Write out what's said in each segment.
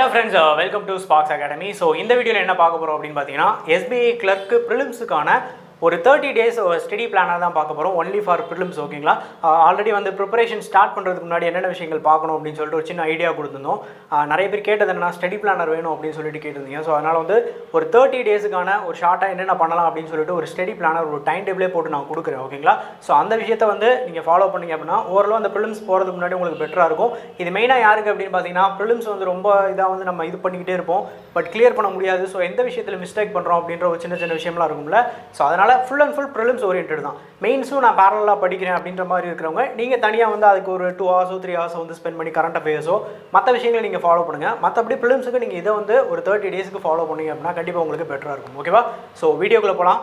hello friends welcome to Spox academy so இந்த வீடியோவில் என்ன பார்க்க போகிறோம் அப்படின்னு பார்த்தீங்கன்னா எஸ்பிஐ கிளர்க்கு ப்ரிலிம்ஸுக்கான ஒரு தேர்ட்டி டேஸ் ஸ்டடி பிளானாக தான் பார்க்க போகிறோம் ஒன்லி ஃபார் ப்ரிலிம்ஸ் ஓகேங்களா ஆல்ரெடி வந்து ப்ரிப்பரேஷன் ஸ்டார்ட் பண்ணுறதுக்கு முன்னாடி என்னென்ன விஷயங்கள் பார்க்கணும் அப்படின்னு சொல்லிட்டு ஒரு சின்ன ஐடியா கொடுத்துருந்தோம் ஆஹ் நிறைய பேர் கேட்டது என்னன்னா ஸ்டடி பிளானர் வேணும் அப்படின்னு சொல்லிட்டு கேட்டிருந்தீங்க ஸோ அதனால் வந்து ஒரு தேர்ட்டி டேஸுக்கான ஒரு ஷார்ட்டாக என்னென்ன பண்ணலாம் அப்படின்னு சொல்லிட்டு ஒரு ஸ்டடி பிளானர் ஒரு டைம் டேபிளே போட்டு நான் கொடுக்குறேன் ஓகேங்களா ஸோ அந்த விஷயத்தை வந்து நீங்கள் ஃபாலோ பண்ணீங்க அப்படின்னா ஓரளவு அந்த ப்ரிலிம்ஸ் போகிறதுக்கு முன்னாடி உங்களுக்கு பெட்டராக இருக்கும் இது மெயினாக யாருக்கு அப்படின்னு பார்த்தீங்கன்னா ப்ரிலிம்ஸ் வந்து ரொம்ப இதாக வந்து நம்ம இது பண்ணிக்கிட்டே இருப்போம் பட் கிளியர் பண்ண முடியாது ஸோ எந்த விஷயத்தில் மிஸ்டேக் பண்ணுறோம் அப்படின்ற ஒரு சின்ன சின்ன விஷயம்லாம் இருக்கும்ல ஸோ அதனால் full and full prelims orient தான் மெயின்ஸும் நான் பேரலாக படிக்கிறேன் அப்படின்ற மாதிரி இருக்கிறவங்க நீங்கள் தனியாக வந்து அதுக்கு ஒரு டூ ஹவர்ஸோ த்ரீ ஹவர்ஸோ வந்து ஸ்பெண்ட் பண்ணி கரண்ட் அஃபேர்ஸோ மற்ற விஷயங்களை நீங்கள் ஃபாலோ பண்ணுங்கள் மற்றபடி ப்ரிலிம்ஸுக்கு நீங்கள் இதை வந்து ஒரு தேர்ட்டி டேஸ்க்கு ஃபாலோ பண்ணீங்க அப்படின்னா கண்டிப்பாக உங்களுக்கு பெட்டராக இருக்கும் ஓகேவா ஸோ வீடியோக்குள்ளே போகலாம்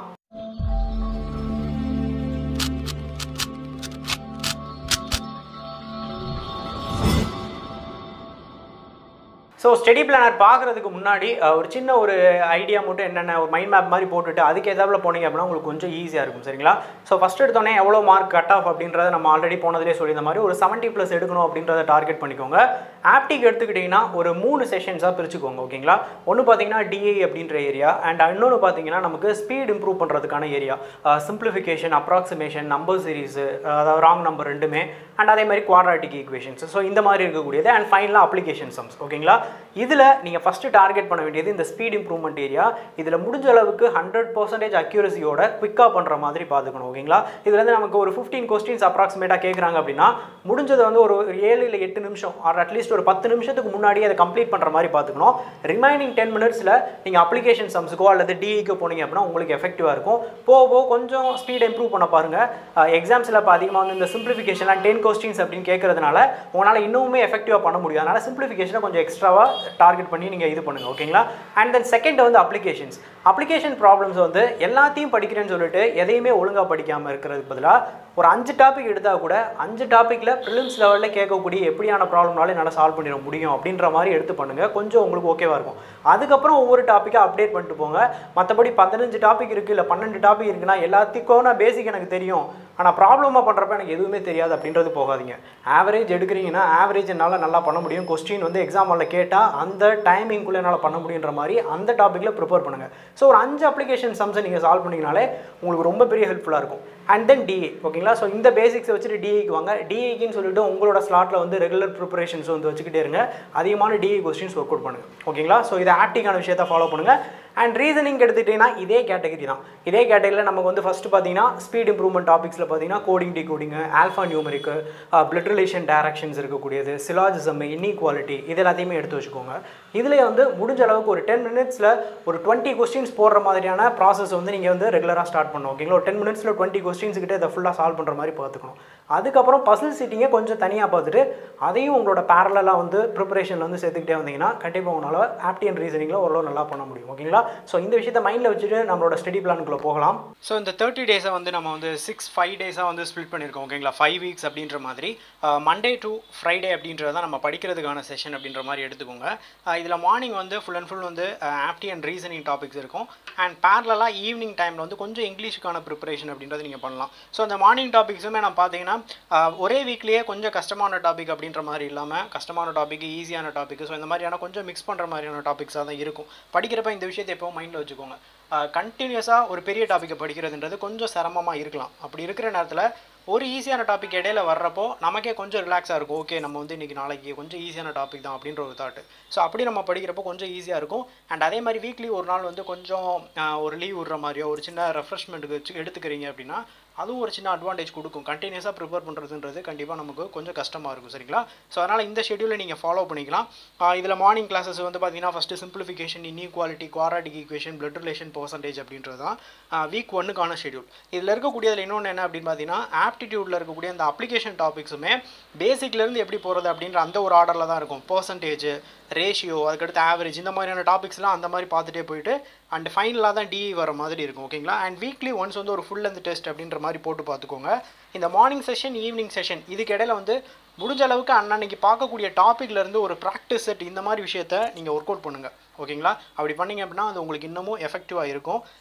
ஸோ ஸ்டடி பிளானர் பார்க்குறதுக்கு முன்னாடி அஹ், ஒரு சின்ன ஒரு ஐடியா மட்டும் என்னென்ன ஒரு மைண்ட் மேப் மாதிரி போட்டுட்டு அதுக்கு எதாவில் போனீங்க அப்படின்னா உங்களுக்கு கொஞ்சம் ஈஸியாக இருக்கும் சரிங்களா ஸோ ஃபஸ்ட் எடுத்தோடனே எவ்வளோ மார்க் கட் ஆஃப் அப்படின்றத நம்ம ஆல்ரெடி போனதிலே சொல்லியிருந்த மாதிரி ஒரு 70 ப்ளஸ் எடுக்கணும் அப்படின்றத டார்கெட் பண்ணிக்கோங்க ஆப்டிக் எடுத்துக்கிட்டிங்கன்னா ஒரு மூணு செஷன்ஸாக பிரிச்சுக்கோங்க ஓகேங்களா ஒன்று பார்த்தீங்கன்னா டிஏ அப்படின்ற ஏரியா அண்ட் இன்னொன்று பார்த்தீங்கன்னா நமக்கு ஸ்பீட் இம்ப்ரூவ் பண்ணுறதுக்கான area simplification approximation number series அதாவது ராங் நம்பர் ரெண்டுமே அண்ட் அதே மாதிரி குவாட்ராட்டிக் ஈக்குவேஷன்ஸ் ஸோ இந்த மாதிரி இருக்கக்கூடியது அண்ட் ஃபைனலாக அப்ளிகேஷன் சம்ஸ் ஓகேங்களா இதில் நீங்கள் ஃபஸ்ட்டு டார்கெட் பண்ண வேண்டியது இந்த ஸ்பீட் இம்ப்ரூவ்மெண்ட் ஏரியா இதில் முடிஞ்ச அளவுக்கு ஹண்ட்ரட் பர்சன்டேஜ் அக்யூரசியோட குவிக்காக பண்ணுற மாதிரி பார்த்துக்கணும் ஓகேங்களா இதுலேருந்து நமக்கு ஒரு ஃபிஃப்டீன் கொஸ்டின்ஸ் அப்ராக்சிமேட்டாக கேட்குறாங்க அப்படின்னா முடிஞ்சது வந்து ஒரு ஒரு ஏழு இல்லை எட்டு நிமிஷம் ஆர் அட்லீஸ்ட் ஒரு பத்து நிமிஷத்துக்கு முன்னாடி அதை கம்ப்ளீட் பண்ணுற மாதிரி பார்த்துக்கணும் ரிமைனிங் டென் மினிட்ஸில் நீங்கள் அப்ளிகேஷன் சம்ஸுக்கோ அல்லது டிஇக்கோ போனீங்க அப்படின்னா உங்களுக்கு எஃபெக்டிவாக இருக்கும் போக போக கொஞ்சம் ஸ்பீட் இம்ப்ரூவ் பண்ண பாருங்கள் எக்ஸாம்ஸில் இப்போ அதிகமாக வந்து இந்த சிம்பிளிஃபிகேஷன்லாம் டென் கொஸ்டின்ஸ் அப்படின்னு கேட்கறதுனால உங்களால் இன்னுமே எஃபெக்டிவாக பண்ண முடியும் அதனால் சிம்பிளிஃபிகேஷனை கொஞ்சம் எக்ஸ்ட்ராவாக டார்கெட் பண்ணி நீங்கள் இது பண்ணுங்கள் ஓகேங்களா அண்ட் தென் செகண்ட் வந்து அப்ளிகேஷன்ஸ் அப்ளிகேஷன் ப்ராப்ளம்ஸ் வந்து எல்லாத்தையும் படிக்கிறேன்னு சொல்லிட்டு எதையுமே ஒழுங்காக படிக்காமல் இருக்கிறதுக்கு பதிலாக ஒரு அஞ்சு டாபிக் எடுத்தால் கூட அஞ்சு டாப்பிக்கில் ப்ரிலிம்ஸ் லெவலில் கேட்கக்கூடிய எப்படியான ப்ராப்ளம்னாலும் என்னால் சால்வ் பண்ணிட முடியும் அப்படின்ற மாதிரி எடுத்து பண்ணுங்கள் கொஞ்சம் உங்களுக்கு ஓகேவாக இருக்கும் அதுக்கப்புறம் ஒவ்வொரு டாப்பிக்காக அப்டேட் பண்ணிட்டு போங்க மற்றபடி பதினஞ்சு டாபிக் இருக்குது இல்லை பன்னெண்டு டாபிக் இருக்குன்னா எல்லாத்துக்கும் நான் பேசிக் எனக்கு தெரியும் ஆனால் ப்ராப்ளமாக பண்ணுறப்ப எனக்கு எதுவுமே தெரியாது அப்படின்றது போகாதீங்க ஆவரேஜ் எடுக்கிறீங்கன்னா ஆவரேஜ் என்னால் நல்லா பண்ண முடியும் கொஸ்டின் வந்து எக்ஸாம் ஹாலில் கேட்டால் அந்த டைமிங்குள்ளே என்னால் பண்ண முடியுன்ற மாதிரி அந்த டாப்பிக்கில் ப்ரிப்பேர் பண்ணுங்கள் ஸோ ஒரு அஞ்சு அப்ளிகேஷன் சம்ஸை நீங்கள் சால்வ் பண்ணிங்கனாலே உங்களுக்கு ரொம்ப பெரிய ஹெல்ப்ஃபுல்லாக இருக்கும் அண்ட் தென் டிஏ ஓகேங்களா ஸோ இந்த பேசிக்ஸை வச்சுட்டு டிஏக்கு வாங்க டிஏக்குன்னு சொல்லிட்டு உங்களோட ஸ்லாட்டில் வந்து ரெகுலர் ப்ரிப்பரேஷன்ஸ் வந்து வச்சுக்கிட்டே இருங்க அதிகமான டிஏ கொஸ்டின்ஸ் ஒர்க் அவுட் பண்ணுங்கள் ஓகேங்களா ஸோ இதை ஆப்டிக்கான விஷயத்தை ஃபாலோ பண்ணுங்கள் அண்ட் ரீசனிங் எடுத்துக்கிட்டிங்கன்னா இதே கேட்டகரி தான் இதே கேட்டகரியில் நமக்கு வந்து ஃபஸ்ட்டு பார்த்தீங்கன்னா ஸ்பீட் இம்ப்ரூவ்மெண்ட் டாபிக்ஸில் பார்த்தீங்கன்னா coding decoding alpha numeric blood relation directions இருக்கக்கூடியது சிலாஜிசம் இன்இக்வாலிட்டி இது எல்லாத்தையுமே எடுத்து வச்சுக்கோங்க இதில் வந்து முடிஞ்ச அளவுக்கு ஒரு டென் மினிட்ஸில் ஒரு டுவெண்ட்டி கொஸ்டின்ஸ் போடுற மாதிரியான ப்ராசஸ் வந்து நீங்கள் வந்து ரெகுலராக ஸ்டார்ட் பண்ணணும் ஓகேங்களா ஒரு டென் மினிட்ஸில் டுவெண்ட்டி கொஸ்டின்ஸ் கிட்ட இதை ஃபுல்லாக சால்வ் பண்ணுற மாதிரி பார்த்துக்கணும் அதுக்கப்புறம் பசில் சீட்டிங்கை கொஞ்சம் தனியாக பார்த்துட்டு அதையும் உங்களோட பேரலாக வந்து ப்ரிப்பரேஷனில் வந்து சேர்த்துக்கிட்டே வந்தீங்கன்னா கண்டிப்பாக உங்களால் ஆப்டி அண்ட் ரீசனிங்கில் ஓரளவு நல்லா பண்ண முடியும் ஓகேங்களா ஸோ இந்த விஷயத்தை மைண்டில் வச்சுட்டு நம்மளோட ஸ்டடி பிளானுக்குள்ளே போகலாம் ஸோ இந்த தேர்ட்டி டேஸை வந்து நம்ம வந்து சிக்ஸ் ஃபைவ் டேஸாக வந்து ஸ்ப்ளிட் பண்ணியிருக்கோம் ஓகேங்களா ஃபைவ் வீக்ஸ் அப்படின்ற மாதிரி மண்டே டு ஃப்ரைடே அப்படின்றத தான் நம்ம படிக்கிறதுக்கான செஷன் அப்படின்ற மாதிரி எடுத்துக்கோங்க இதில் மார்னிங் வந்து ஃபுல் அண்ட் ஃபுல் வந்து ஆப்டி அண்ட் ரீசனிங் டாபிக்ஸ் இருக்கும் அண்ட் பேரலாக ஈவினிங் டைமில் வந்து கொஞ்சம் இங்கிலீஷுக்கான ப்ரிப்பரேஷன் அப்படின்றது நீங்கள் பண்ணலாம் ஸோ அந்த மார்னிங் டாபிக்ஸுமே நான் பார்த்தீங்கன்னா ஆஹ், ஒரே வீக்லேயே கொஞ்சம் கஷ்டமான டாபிக் அப்படின்ற மாதிரி இல்லாமல் கஷ்டமான டாபிக் ஈஸியான டாபிக் ஸோ இந்த மாதிரியான கொஞ்சம் மிக்ஸ் பண்ணுற மாதிரியான டாபிக்ஸாக தான் இருக்கும் படிக்கிறப்ப இந்த விஷயத்தை எப்போ மைண்டில் வச்சுக்கோங்க கண்டினியூஸாக ஒரு பெரிய டாப்பிக்கை படிக்கிறதுன்றது கொஞ்சம் சிரமமாக இருக்கலாம் அப்படி இருக்கிற நேரத்தில் ஒரு ஈஸியான டாபிக் இடையில வர்றப்போ நமக்கே கொஞ்சம் ரிலாக்ஸாக இருக்கும் ஓகே நம்ம வந்து இன்றைக்கி நாளைக்கு கொஞ்சம் ஈஸியான டாபிக் தான் அப்படின்ற ஒரு தாட்டு ஸோ அப்படி நம்ம படிக்கிறப்போ கொஞ்சம் ஈஸியாக இருக்கும் அண்ட் அதே மாதிரி வீக்லி ஒரு நாள் வந்து கொஞ்சம் ஆஹ், ஒரு லீவ் விடுற மாதிரியோ ஒரு சின்ன ரெஃப்ரெஷ்மெண்ட்டுக்கு வச்சு எடுத்துக்கிறீங்க அப்படின்னா அதுவும் ஒரு சின்ன அட்வான்டேஜ் கொடுக்கும் கண்டினியூஸாக ப்ரிப்பேர் பண்ணுறதுன்றது கண்டிப்பாக நமக்கு கொஞ்சம் கஷ்டமாக இருக்கும் சரிங்களா ஸோ அதனால் இந்த ஷெடியூலை நீங்கள் ஃபாலோ பண்ணிக்கலாம் இதில் மார்னிங் கிளாஸஸ் வந்து பார்த்தீங்கன்னா first simplification inequality quadratic equation blood relation percentage அப்படின்றது தான் வீக் ஒன்னுக்கான ஷெடியூல் இதில் இருக்கக்கூடியதில் இன்னொன்று என்ன அப்படின்னு பார்த்தீங்கன்னா ஆப்டிடியூடில் இருக்கக்கூடிய அந்த அப்ளிகேஷன் டாபிக்ஸுமே பேசிக்லேருந்து எப்படி போகிறது அப்படின்ற அந்த ஒரு ஆர்டரில் தான் இருக்கும் பர்சன்டேஜ் ரேஷியோ அதுக்கடுத்து ஆவரேஜ் இந்த மாதிரியான டாபிக்ஸ்லாம் அந்த மாதிரி பார்த்துட்டே போயிட்டு அண்ட் ஃபைனலாக தான் டிஇ வர மாதிரி இருக்கும் ஓகேங்களா அண்ட் வீக்லி ஒன்ஸ் வந்து ஒரு ஃபுல் லென்த் டெஸ்ட் அப்படின்ற மாதிரி போட்டு பார்த்துக்கோங்க இந்த மார்னிங் செஷன் ஈவினிங் செஷன் இதுக்கு இடையில வந்து முடிஞ்ச அளவுக்கு அன்னன்னைக்கு பார்க்கக்கூடிய டாப்பிக்ல இருந்து ஒரு ப்ராக்டிஸ் செட் இந்த மாதிரி விஷயத்த நீங்கள் ஒர்க் அவுட் பண்ணுங்கள் ஓகேங்களா அப்படி பண்ணீங்க அப்படின்னா அது உங்களுக்கு இன்னமும் எஃபெக்டிவாக இருக்கும்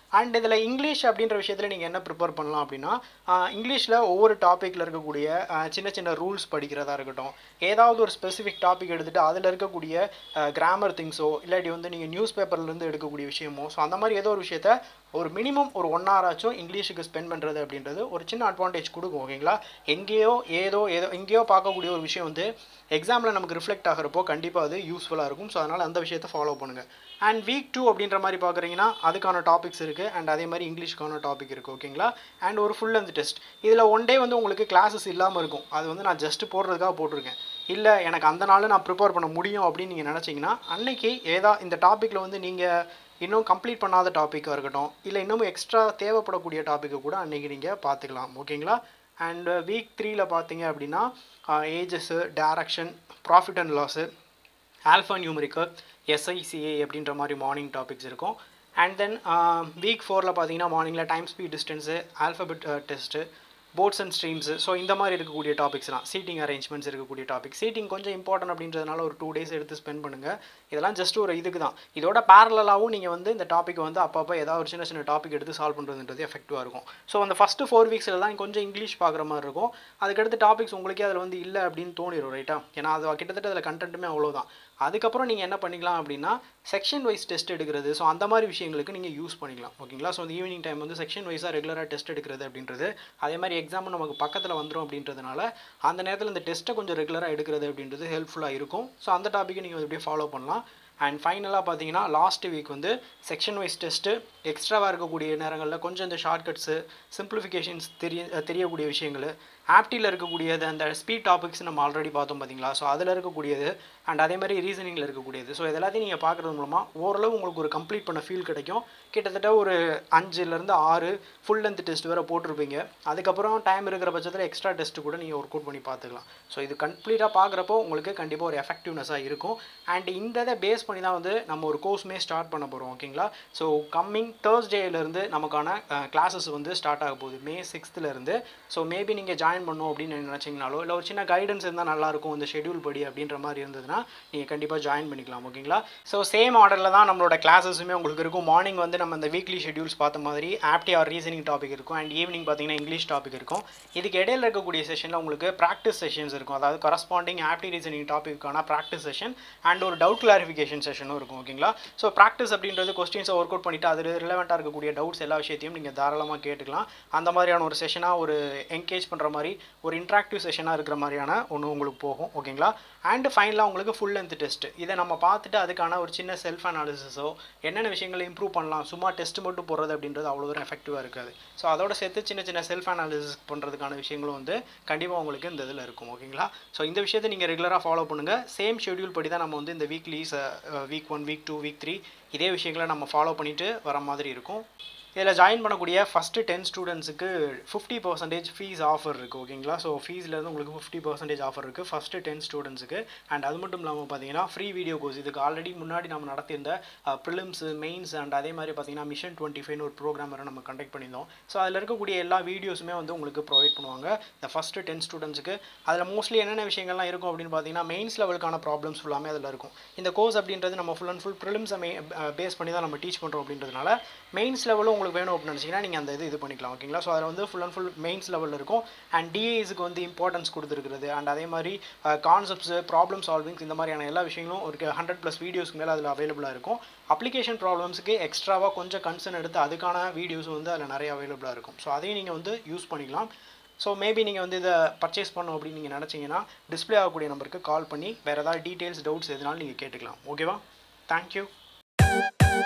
அண்ட் இதில் இங்கிலீஷ் அப்படின்ற விஷயத்தில் நீங்கள் என்ன ப்ரிப்பேர் பண்ணலாம் அப்படின்னா இங்கிலீஷில் ஒவ்வொரு டாப்பிக்கில் இருக்கக்கூடிய ஆஹ், சின்ன சின்ன ரூல்ஸ் படிக்கிறதா இருக்கட்டும் ஏதாவது ஒரு ஸ்பெசிஃபிக் டாபிக் எடுத்துகிட்டு அதில் இருக்கக்கூடிய கிராமர் திங்ஸோ இல்லாட்டி வந்து நீங்கள் நியூஸ் பேப்பர்லேருந்து எடுக்கக்கூடிய விஷயமோ ஸோ அந்த மாதிரி ஏதோ ஒரு விஷயத்த ஒரு மினிமம் ஒரு ஒன் ஹவர் ஆச்சும் இங்கிலீஷுக்கு ஸ்பெண்ட் பண்ணுறது அப்படின்றது ஒரு சின்ன அட்வான்டேஜ் கொடுக்கும் ஓகேங்களா எங்கேயோ ஏதோ ஏதோ எங்கேயோ பார்க்கக்கூடிய ஒரு விஷயம் வந்து எக்ஸாமில் நமக்கு ரிஃப்ளெக்ட் ஆகிறப்போ கண்டிப்பாக அது யூஸ்ஃபுல்லாக இருக்கும் ஸோ அதனால் அந்த விஷயத்தை ஃபாலோ பண்ணுங்கள் அண்ட் வீக் டூ அப்படின்ற மாதிரி பார்க்குறீங்கன்னா அதுக்கான டாபிக்ஸ் இருக்குது அண்ட் அதே மாதிரி இங்கிலீஷ்க்கான டாபிக் இருக்குது ஓகேங்களா அண்ட் ஒரு ஃபுல் லென்த் டெஸ்ட் இதில் ஒன் டே வந்து உங்களுக்கு கிளாஸஸ் இல்லாமல் இருக்கும் அது வந்து நான் ஜஸ்ட் போடுறதுக்காக போட்டிருக்கேன் இல்லை எனக்கு அந்த நாள் நான் ப்ரிப்பேர் பண்ண முடியும் அப்படின்னு நீங்கள் நினச்சிங்கன்னா அன்னைக்கு ஏதா இந்த டாப்பிக்கில் வந்து நீங்கள் இன்னும் கம்ப்ளீட் பண்ணாத டாப்பிக்காக இருக்கட்டும் இல்லை இன்னமும் எக்ஸ்ட்ரா தேவைப்படக்கூடிய டாப்பிக்கை கூட அன்றைக்கி நீங்கள் பார்த்துக்கலாம் ஓகேங்களா அண்ட் வீக் த்ரீல பார்த்தீங்க அப்படின்னா ages direction profit and loss alpha numerical SICA அப்படின்ற மாதிரி மார்னிங் டாபிக்ஸ் இருக்கும் அண்ட் தென் வீக் ஃபோரில் பார்த்தீங்கன்னா மார்னிங்கில் time speed distance alphabet test boats and streams so இந்த மாதிரி இருக்கக்கூடிய டாபிக்ஸ்லாம் சீட்டிங் அரேஞ்ச்மெண்ட்ஸ் இருக்கக்கூடிய டாபிக் சீட்டிங் கொஞ்சம் இம்பார்ட்டன்ட் அப்படின்றதுனால ஒரு டூ டேஸ் எடுத்து ஸ்பெண்ட் பண்ணுங்கள் இதெல்லாம் ஜஸ்ட் ஒரு இதுக்கு தான் இதோட பேரலாகவும் நீங்கள் வந்து இந்த டாப்பிக் வந்து அப்பப்போ ஏதாவது ஒரு சின்ன சின்ன டாபிக் எடுத்து சால்வ் பண்ணுறதுன்றது எஃபெக்டிவாக இருக்கும் ஸோ அந்த ஃபஸ்ட்டு ஃபோர் வீக்ஸில் தான் கொஞ்சம் இங்கிலீஷ் பார்க்குற மாதிரி இருக்கும் அதுக்கடுத்து டாபிக்ஸ் உங்களுக்கே அதில் வந்து இல்லை அப்படின்னு தோணிடும் ரைட்டா ஏன்னா அது கிட்டத்தட்ட அதில் கண்டென்ட்டுமே அவ்வளோதான் அதுக்கப்புறம் நீங்கள் என்ன பண்ணிக்கலாம் அப்படின்னா செக்ஷன் வைஸ் டெஸ்ட் எடுக்கிறது ஸோ அந்த மாதிரி விஷயங்களுக்கு நீங்கள் யூஸ் பண்ணிக்கலாம் ஓகேங்களா ஸோ அந்த ஈவினிங் டைம் வந்து செக்ஷன் வைஸாக ரெகுலராக டெஸ்ட் எடுக்கிறது அப்படின்றது அதே மாதிரி எக்ஸாமும் நமக்கு பக்கத்தில் வந்துடும் அப்படின்றதுனால அந்த நேரத்தில் இந்த டெஸ்ட்டை கொஞ்சம் ரெகுலராக எடுக்கிறது அப்படின்றது ஹெல்ப்ஃபுல்லாக இருக்கும் ஸோ அந்த டாப்பிக்கை நீங்கள் அப்படியே ஃபாலோ பண்ணலாம் அண்ட் ஃபைனலாக பார்த்தீங்கன்னா லாஸ்ட் வீக் வந்து செக்ஷன் வைஸ் டெஸ்ட்டு எக்ஸ்ட்ராவாக இருக்கக்கூடிய நேரங்களில் கொஞ்சம் இந்த ஷார்ட்கட்ஸு சிம்பிளிஃபிகேஷன்ஸ் தெரிய தெரியக்கூடிய விஷயங்கள் ஆப்டியில் இருக்கக்கூடியது அந்த ஸ்பீட் டாபிக்ஸ் நம்ம ஆல்ரெடி பார்த்தோம் பார்த்தீங்களா ஸோ அதில் இருக்கக்கூடியது அண்ட் அதே மாதிரி ரீசனிங்கில் இருக்கக்கூடியது ஸோ இது எல்லாத்தையும் நீங்கள் பார்க்குறது மூலமாக ஓரளவு உங்களுக்கு ஒரு கம்ப்ளீட் பண்ண ஃபீல் கிடைக்கும் கிட்டத்தட்ட ஒரு அஞ்சுலேருந்து ஆறு ஃபுல் லென்த் டெஸ்ட் வேறு போட்டிருப்பீங்க அதுக்கப்புறம் டைம் இருக்கிற பட்சத்தில் எக்ஸ்ட்ரா டெஸ்ட் கூட நீங்கள் ஒர்க் அவுட் பண்ணி பார்த்துக்கலாம் ஸோ இது கம்ப்ளீட்டாக பார்க்குறப்போ உங்களுக்கு கண்டிப்பாக ஒரு எஃபெக்டிவ்னஸாக இருக்கும் அண்ட் இந்த இதை பேஸ் பண்ணி தான் வந்து நம்ம ஒரு கோர்ஸுமே ஸ்டார்ட் பண்ண போகிறோம் ஓகேங்களா ஸோ கம்மிங் தேர்ஸ்டேலேருந்து நமக்கான கிளாஸஸ் வந்து ஸ்டார்ட் ஆக போகுது மே சிக்ஸ்த்துலேருந்து ஸோ மேபி நீங்கள் ஜாயின் பண்ணணும் அப்படின்னு நினச்சிங்கனாலோ இல்லை ஒரு சின்ன கைடன்ஸ் இருந்தால் நல்லாயிருக்கும் இந்த ஷெடியூல் படி அப்படின்ற மாதிரி இருந்ததுன்னா நீங்கள் கண்டிப்பாக ஜாயின் பண்ணிக்கலாம் ஓகேங்களா ஸோ சேம் ஆர்டரில் தான் நம்மளோட கிளாஸஸுமே உங்களுக்கு இருக்கும் மார்னிங் வந்து நம்ம இந்த வீக்லி ஷெடியூல்ஸ் பார்த்த மாதிரி ஆப்டி ஆர் ரீசனிங் டாபிக் இருக்கும் அண்ட் ஈவினிங் பார்த்தீங்கன்னா இங்கிலீஷ் டாபிக் இருக்கும் இதுக்கு இடையில இருக்கக்கூடிய செஷனில் உங்களுக்கு ப்ராக்டிஸ் செஷன்ஸ் இருக்கும் அதாவது கரஸ்பாண்டிங் ஆப்டி ரீசனிங் டாபிக்கான ப்ராக்டிஸ் செஷன் அண்ட் ஒரு டவுட் கிளாரிஃபிகேஷன் செஷனும் இருக்கும் ஓகேங்களா ஸோ ப்ராக்டிஸ் அப்படின்றது கொஸ்டின்ஸை ஒர்க் அவுட் பண்ணிவிட்டு அது ரிலவெண்ட்டாக இருக்கக்கூடிய டவுட்ஸ் எல்லா விஷயத்தையும் நீங்கள் தாராளமாக கேட்டுக்கலாம் அந்த மாதிரியான ஒரு செஷனாக ஒரு என்கேஜ் பண்ணுற மாதிரி ஒரு இன்ட்ராக்டிவ் செஷனாக இருக்கிற மாதிரியான ஒன்று உங்களுக்கு போகும் ஓகேங்களா அண்ட் ஃபைனலாக உங்களுக்கு ஃபுல் லென்த் டெஸ்ட் இதை நம்ம பார்த்துட்டு அதுக்கான ஒரு சின்ன செல்ஃப் அனாலிசிஸோ என்னென்ன விஷயங்களை இம்ப்ரூவ் பண்ணலாம் சும்மா டெஸ்ட் மட்டும் போடுறது அப்படின்றது அவ்வளோ தூரம் எஃபெக்டிவாக இருக்காது ஸோ அதோட சேர்த்து சின்ன சின்ன செல்ஃப் அனாலிசிஸ் பண்ணுறதுக்கான விஷயங்களும் வந்து கண்டிப்பாக உங்களுக்கு இந்த இதில் இருக்கும் ஓகேங்களா ஸோ இந்த விஷயத்தை நீங்கள் ரெகுலராக ஃபாலோ பண்ணுங்கள் சேம் ஷெடியூல் படி தான் நம்ம வந்து இந்த weeklies week one week two week three இதே விஷயங்களை நம்ம ஃபாலோ பண்ணிட்டு வர மாதிரி இருக்கும் இதில் ஜாயின் பண்ணக்கூடிய ஃபஸ்ட்டு டென் ஸ்டூடெண்ட்ஸுக்கு ஃபிஃப்டி பர்சன்டேஜ் ஃபீஸ் ஆஃபர் இருக்குது ஓகேங்களா ஸோ ஃபீஸ்லேருந்து உங்களுக்கு ஃபிஃப்டி பர்சன்டேஜ் ஆஃபர் இருக்குது ஃபஸ்ட்டு டென் ஸ்டூடெண்ட்ஸுக்கு அண்ட் அது மட்டும் இல்லாமல் பார்த்தீங்கன்னா ஃப்ரீ வீடியோ கோர்ஸ் இதுக்கு ஆல்ரெடி முன்னாடி நம்ம நடத்தியிருந்த ப்ரிலிம்ஸு மெயின்ஸ் அண்ட் அதே மாதிரி பார்த்தீங்கன்னா மிஷன் டுவெண்ட்டி ஃபைவ்னு ஒரு ப்ரோக்ராம் வேறு நம்ம கண்டக்ட் பண்ணியிருந்தோம் ஸோ அதில் இருக்கக்கூடிய எல்லா வீடியோஸுமே வந்து உங்களுக்கு ப்ரொவைட் பண்ணுவாங்க இந்த ஃபஸ்ட்டு டென் ஸ்டூடெண்ட்ஸுக்கு அதில் மோஸ்ட்லி என்னென்ன விஷயங்கள்லாம் இருக்கும் அப்படின்னு பார்த்தீங்கன்னா மெயின்ஸ் லெவலுக்கான ப்ராப்ளம்ஸ் ஃபுல்லாமே அதில் இருக்கும் இந்த கோர்ஸ் அப்படின்றது நம்ம ஃபுல் அண்ட் ஃபுல் ப்ரிலிம்ஸை மே பேஸ் பண்ணி தான் நம்ம டீச் பண்ணுறோம் அப்படின்றதுனால மெயின்ஸ் லெவலும் உங்களுக்கு வேணும் அப்படின்னு நினச்சிங்கன்னா நீங்கள் அந்த இது இது பண்ணிக்கலாம் ஓகேங்களா ஸோ அதில் வந்து ஃபுல் அண்ட் ஃபுல் மெயின்ஸ் லெவலில் இருக்கும் அண்ட் டிஏஸுக்கு வந்து இம்பார்ட்டன்ஸ் கொடுத்துருக்குறது அண்ட் அதே மாதிரி கான்செப்ட்ஸு ப்ராப்ளம் சால்விங்ஸ் இந்த மாதிரியான எல்லா விஷயங்களும் ஒரு ஹண்ட்ரட் ப்ளஸ் வீடியோஸ்க்கு மேலே அதில் அவைலபிளாக இருக்கும் அப்ளிகேஷன் ப்ராப்ளம்ஸுக்கு எக்ஸ்ட்ராவாக கொஞ்சம் கன்சர்ன் எடுத்து அதுக்கான வீடியோஸ் வந்து அதில் நிறைய அவைலபிளாக இருக்கும் ஸோ அதையும் நீங்கள் வந்து யூஸ் பண்ணிக்கலாம் ஸோ மேபி நீங்கள் வந்து இதை பர்ச்சேஸ் பண்ணணும் அப்படின்னு நீங்கள் நினச்சிங்கன்னா டிஸ்பிளே ஆகக்கூடிய நம்பருக்கு கால் பண்ணி வேறு ஏதாவது டீட்டெயில்ஸ் டவுட்ஸ் எதுனாலும் நீங்கள் கேட்டுக்கலாம் ஓகேவா தேங்க்யூ